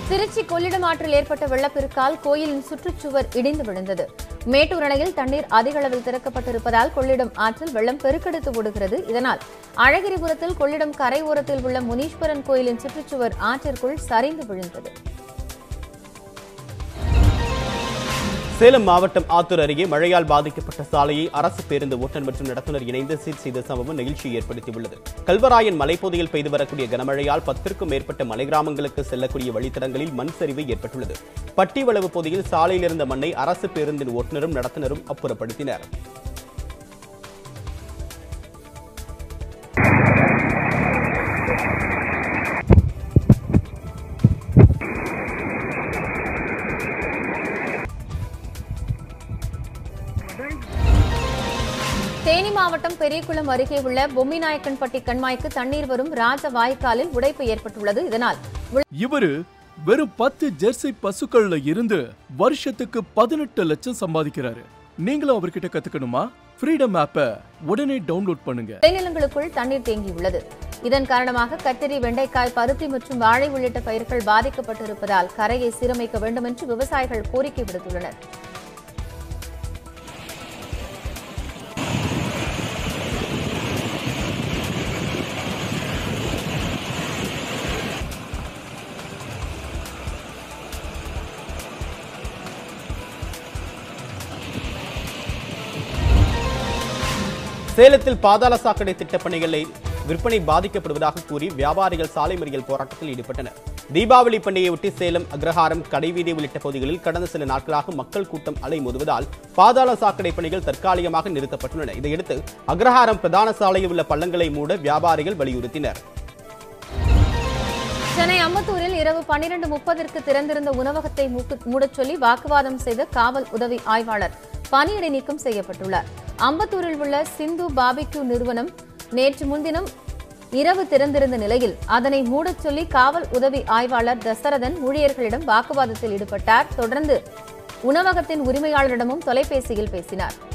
திருச்சி கொள்ளிடம் ஆற்றில் ஏற்பட்ட வெள்ளப்பெருக்கால் கோயிலின் சுற்றுச்சுவர் இடிந்து விழுந்தது மேட்டூர் அணையில் தண்ணீர் அதிக அளவில் திறக்கப்பட்டிருப்பதால் கொள்ளிடம் ஆற்றில் வெள்ளம் பெருக்கெடுத்து ஓடுகிறது இதனால் அழகிரிபுரத்தில் கொள்ளிடம் கரை ஓரத்தில் உள்ள முனீஸ்வரன் கோயிலின் சுற்றுச்சுவர் ஆற்றிற்குள் சரிந்து விழுந்தது சேலம் மாவட்டம் ஆத்தூர் அருகே மழையால் பாதிக்கப்பட்ட சாலையை அரசு பேருந்து ஓட்டுநர் மற்றும் நடத்துனர் இணைந்து சீர் செய்த சம்பவம் நெகிழ்ச்சியை ஏற்படுத்தியுள்ளது கல்வராயன் மலைப்பகுதியில் பெய்து வரக்கூடிய கனமழையால் பத்திற்கும் மேற்பட்ட மலை கிராமங்களுக்கு செல்லக்கூடிய வழித்தடங்களில் மண் சரிவு ஏற்பட்டுள்ளது பட்டிவளவு பகுதியில் சாலையில் இருந்த மண்ணை அரசு பேருந்தின் ஓட்டுநரும் நடத்துனரும் அப்புறப்படுத்தினர் தேனி மாவட்டம் பெரியகுளம் அருகே உள்ள பொம்மிநாயக்கன்பட்டி கண்மாய்க்கு தண்ணீர் வரும் ராஜ வாய்க்காலில் உடைப்பு ஏற்பட்டுள்ளது இதனால் இவரு வெறும் பத்து ஜெர்சி பசுக்கள்ல இருந்து வருஷத்துக்கு பதினெட்டு லட்சம் சம்பாதிக்கிறாரு நீங்களும் அவர்கிட்ட கத்துக்கணுமா ஃப்ரீடம் ஆப்பை உடனே டவுன்லோட் பண்ணுங்க விளைநிலங்களுக்குள் தண்ணீர் தேங்கியுள்ளது இதன் காரணமாக கத்திரி வெண்டைக்காய் பருத்தி மற்றும் வாழை உள்ளிட்ட பயிர்கள் பாதிக்கப்பட்டிருப்பதால் கரையை சீரமைக்க வேண்டும் என்று விவசாயிகள் கோரிக்கை விடுத்துள்ளனர் சேலத்தில் பாதாள சாக்கடை திட்டப் பணிகளை விற்பனை பாதிக்கப்படுவதாக கூறி வியாபாரிகள் சாலை மறியல் போராட்டத்தில் ஈடுபட்டனர் தீபாவளி பண்டிகையொட்டி சேலம் அக்ரஹாரம் கடைவீதி உள்ளிட்ட பகுதிகளில் கடந்த சில நாட்களாக மக்கள் கூட்டம் அலைமோதுவதால் பாதாள சாக்கடை பணிகள் தற்காலிகமாக நிறுத்தப்பட்டுள்ளன இதையடுத்து அக்ரஹாரம் பிரதான சாலையில் உள்ள பள்ளங்களை மூட வியாபாரிகள் வலியுறுத்தினர் சென்னை அம்பத்தூரில் இரவு பன்னிரண்டு முப்பதற்கு திறந்திருந்த உணவகத்தை மூக்கு- மூடச் சொல்லி வாக்குவாதம் செய்த காவல் உதவி ஆய்வாளர் பணியிடை நீக்கம் செய்யப்பட்டுள்ளார் அம்பத்தூரில் உள்ள சிந்து பாபிக்யூ நிறுவனம் நேற்று முன்தினம் இரவு திறந்திருந்த நிலையில் அதனை மூடச் சொல்லி காவல் உதவி ஆய்வாளர் தசரதன் ஊழியர்களிடம் வாக்குவாதத்தில் ஈடுபட்டார் தொடர்ந்து உணவகத்தின் உரிமையாளரிடமும் தொலைபேசியில் பேசினார்